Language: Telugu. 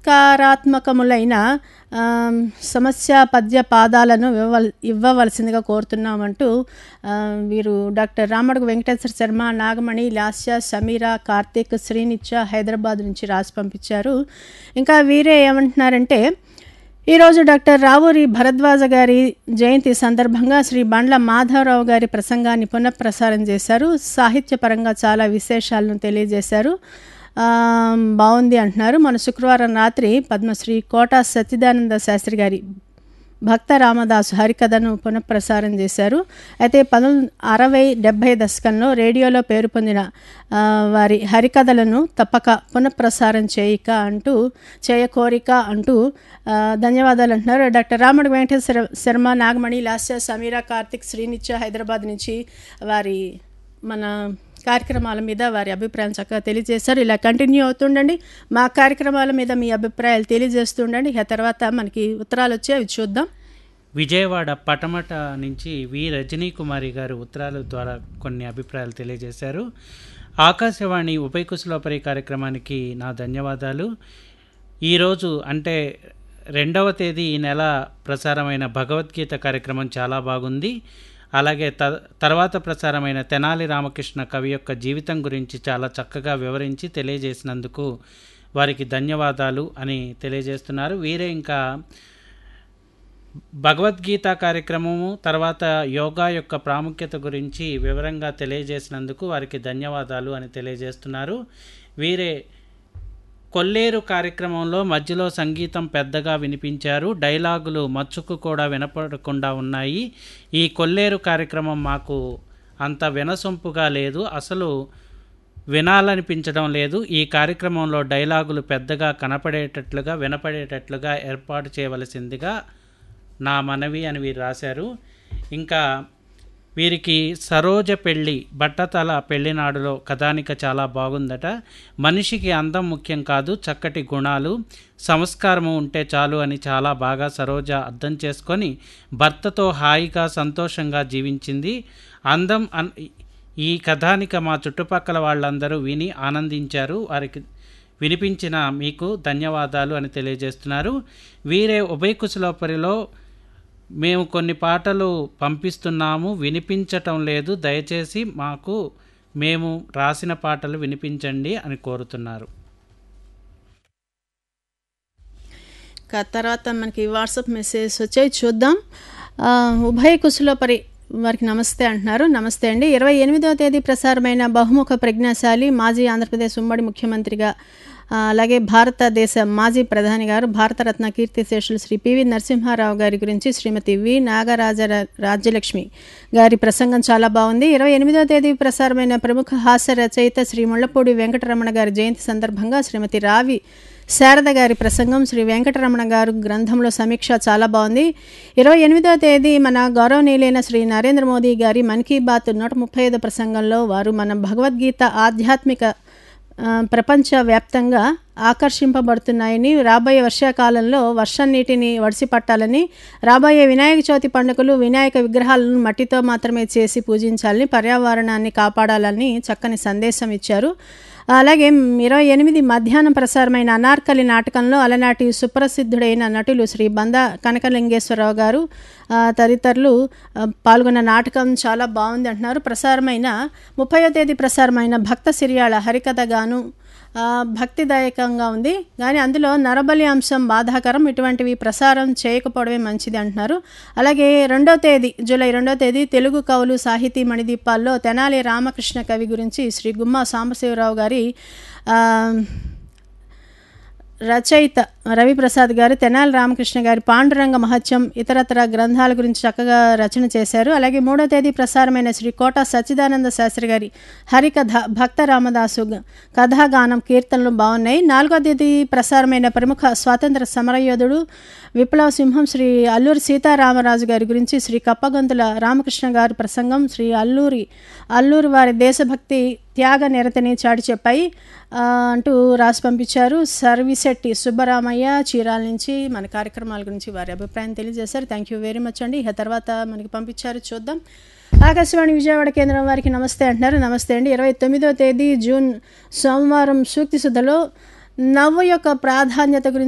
చమత్కారాత్మకములైన ఆమ్, సమస్య పద్య పాదాలను ఇవ్వవల్ ఇవ్వవలసిందిగా కోరుతున్నామంటూ ఆ, వీరు డాక్టర్ రామడుగు వెంకటేశ్వర శర్మ నాగమణి లాస్య సమీర కార్తీక్ శ్రీనిత్య హైదరాబాద్ నుంచి రాసి పంపించారు ఇంకా వీరే ఏమంటున్నారంటే ఈరోజు డాక్టర్ రావూరి భరద్వాజ గారి జయంతి సందర్భంగా శ్రీ బండ్ల మాధవరావు గారి ప్రసంగాన్ని పునఃప్రసారం చేశారు సాహిత్యపరంగా చాలా విశేషాలను తెలియజేశారు ఆ, బాగుంది అంటున్నారు మన శుక్రవారం రాత్రి పద్మశ్రీ కోట సచ్చిదానంద శాస్త్రి గారి భక్త రామదాసు హరికథను పునఃప్రసారం చేశారు అయితే పంతొమ్మిది అరవై డెబ్భై దశకంలో రేడియోలో పేరు పొందిన ఆ, వారి హరికథలను తప్పక పునఃప్రసారం చేయక అంటూ చేయకోరిక అంటూ ఆ, ధన్యవాదాలు అంటున్నారు డాక్టర్ రాముడు వెంకటేశ్వర శర్మ నాగమణి లాస్య సమీరా కార్తిక్ శ్రీనిత్య హైదరాబాద్ నుంచి వారి మన కార్యక్రమాల మీద వారి అభిప్రాయం చక్కగా తెలియజేశారు ఇలా కంటిన్యూ అవుతుండండి మా కార్యక్రమాల మీద మీ అభిప్రాయాలు తెలియజేస్తుండండి ఆ తర్వాత మనకి ఉత్తరాలు వచ్చి అవి చూద్దాం విజయవాడ పటమట నుంచి వి రజనీ కుమారి గారు ఉత్తరాల ద్వారా కొన్ని అభిప్రాయాలు తెలియజేశారు ఆకాశవాణి ఉభయ కుశలోపరి కార్యక్రమానికి నా ధన్యవాదాలు ఈరోజు అంటే రెండవ తేదీ ఈ నెల ప్రసారమైన భగవద్గీత కార్యక్రమం చాలా బాగుంది అలాగే త తర్వాత ప్రసారమైన తెనాలి రామకృష్ణ కవి యొక్క జీవితం గురించి చాలా చక్కగా వివరించి తెలియజేసినందుకు వారికి ధన్యవాదాలు అని తెలియజేస్తున్నారు వీరే ఇంకా భగవద్గీత కార్యక్రమము తర్వాత యోగా యొక్క ప్రాముఖ్యత గురించి వివరంగా తెలియజేసినందుకు వారికి ధన్యవాదాలు అని తెలియజేస్తున్నారు వీరే కొల్లేరు కార్యక్రమంలో మధ్యలో సంగీతం పెద్దగా వినిపించారు డైలాగులు మచ్చుకు కూడా వినపడకుండా ఉన్నాయి ఈ కొల్లేరు కార్యక్రమం మాకు అంత వినసొంపుగా లేదు అసలు వినాలనిపించడం లేదు ఈ కార్యక్రమంలో డైలాగులు పెద్దగా కనపడేటట్లుగా వినపడేటట్లుగా ఏర్పాటు చేయవలసిందిగా నా మనవి అని వీరు రాశారు ఇంకా వీరికి సరోజ పెళ్ళి బట్టతల పెళ్లినాడులో కథానిక చాలా బాగుందట మనిషికి అందం ముఖ్యం కాదు చక్కటి గుణాలు సంస్కారము ఉంటే చాలు అని చాలా బాగా సరోజ అర్థం చేసుకొని భర్తతో హాయిగా సంతోషంగా జీవించింది అందం అన్ ఈ కథానిక మా చుట్టుపక్కల వాళ్ళందరూ విని ఆనందించారు వారికి వినిపించిన మీకు ధన్యవాదాలు అని తెలియజేస్తున్నారు వీరే ఉభయ కుశలోపరిలో మేము కొన్ని పాటలు పంపిస్తున్నాము వినిపించటం లేదు దయచేసి మాకు మేము రాసిన పాటలు వినిపించండి అని కోరుతున్నారు ఇంకా తర్వాత మనకి వాట్సాప్ మెసేజ్ వచ్చాయి చూద్దాం ఆ, ఉభయ కుశలోపరి వారికి నమస్తే అంటున్నారు నమస్తే అండి ఇరవై ఎనిమిదవ తేదీ ప్రసారమైన బహుముఖ ప్రజ్ఞాశాలి మాజీ ఆంధ్రప్రదేశ్ ఉమ్మడి ముఖ్యమంత్రిగా ఆ, అలాగే భారతదేశ మాజీ ప్రధాని గారు భారతరత్న కీర్తిశేషులు శ్రీ పివి నరసింహారావు గారి గురించి శ్రీమతి వి నాగరాజ రాజ్యలక్ష్మి గారి ప్రసంగం చాలా బాగుంది ఇరవై ఎనిమిదవ తేదీ ప్రసారమైన ప్రముఖ హాస్య రచయిత శ్రీ ముళ్లపూడి వెంకటరమణ గారి జయంతి సందర్భంగా శ్రీమతి రావి శారద గారి ప్రసంగం శ్రీ వెంకటరమణ గారు గ్రంథంలో సమీక్ష చాలా బాగుంది ఇరవై ఎనిమిదవ తేదీ మన గౌరవనీయులైన శ్రీ నరేంద్ర మోదీ గారి మన్ కీ బాత్ నూట ముప్పై ఐదు ప్రసంగంలో వారు మన భగవద్గీత ఆధ్యాత్మిక ఆ, ప్రపంచవ్యాప్తంగా ఆకర్షింపబడుతున్నాయని రాబోయే వర్షాకాలంలో వర్షం నీటిని వడిసి పట్టాలని రాబోయే వినాయక చవితి పండుగలు వినాయక విగ్రహాలను మట్టితో మాత్రమే చేసి పూజించాలని పర్యావరణాన్ని కాపాడాలని చక్కని సందేశం ఇచ్చారు అలాగే ఇరవై ఎనిమిది మధ్యాహ్నం ప్రసారమైన అనార్కలి నాటకంలో అలనాటి సుప్రసిద్ధుడైన నటులు శ్రీ బంద కనకలింగేశ్వరరావు గారు ఆ, తదితరులు ఆ, పాల్గొన్న నాటకం చాలా బాగుంది అంటున్నారు ప్రసారమైన ముప్పయో తేదీ ప్రసారమైన భక్త సిరియాళ హరికథ గాను ఆ, భక్తిదాయకంగా ఉంది కానీ అందులో నరబలి అంశం బాధాకరం ఇటువంటివి ప్రసారం చేయకపోవడమే మంచిది అంటున్నారు అలాగే రెండో తేదీ జూలై రెండో తేదీ తెలుగు కవులు సాహితీ మణిదీపాల్లో తెనాలి రామకృష్ణ కవి గురించి శ్రీ గుమ్మా సాంబశివరావు గారి ఆ, రచయిత రవిప్రసాద్ గారు తెనాలి రామకృష్ణ గారి పాండురంగ మహత్యం ఇతరతర గ్రంథాల గురించి చక్కగా రచన చేశారు అలాగే మూడో తేదీ ప్రసారమైన శ్రీ కోట సచ్చిదానంద శాస్త్రి గారి హరికథ భక్త రామదాసు గ- కథాగానం కీర్తనలు బాగున్నాయి నాలుగో తేదీ ప్రసారమైన ప్రముఖ స్వాతంత్ర సమరయోధుడు విప్లవ సింహం శ్రీ అల్లూరి సీతారామరాజు గారి గురించి శ్రీ కప్పగంతుల రామకృష్ణ గారి ప్రసంగం శ్రీ అల్లూరి అల్లూరి వారి దేశభక్తి త్యాగ నిరతని చాటి చెప్పాయి ఆ, అంటూ రాసి పంపించారు సర్వీసెట్టి సుబ్బరామయ్య చీరాల నుంచి మన కార్యక్రమాల గురించి వారి అభిప్రాయం తెలియజేశారు థ్యాంక్ యూ వెరీ మచ్ అండి ఇక తర్వాత మనకి పంపించారు చూద్దాం ఆకాశవాణి విజయవాడ కేంద్రం వారికి నమస్తే అంటున్నారు నమస్తే అండి ఇరవై తొమ్మిదో తేదీ జూన్ సోమవారం సూక్తి సుధలో నవ్వు యొక్క ప్రాధాన్యత గురించి